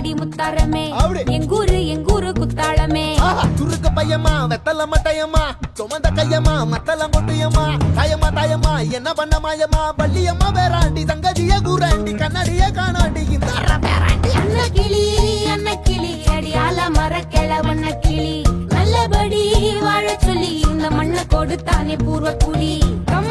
வாடி முத்தாரமே அப்படி. எங்கூரு எங்கூரு குத்தாளமே ஆஹா, சுருக்கு பையமா வெத்தல மட்டையம்மா சுமந்த கையம்மா மத்தல கொட்டியம்மா தாயம்மா தாயம்மா என்ன பண்ண மாயம்மா பள்ளியம்மா வேறாண்டி சங்கதிய கூறாண்டி கண்ணாடிய காணாண்டி இந்த அன்ன கிளி அன்ன கிளி அடியால மர கிழவண்ண கிளி நல்லபடி வாழ சொல்லி இந்த மண்ணை கொடுத்தானே பூர்வ குடி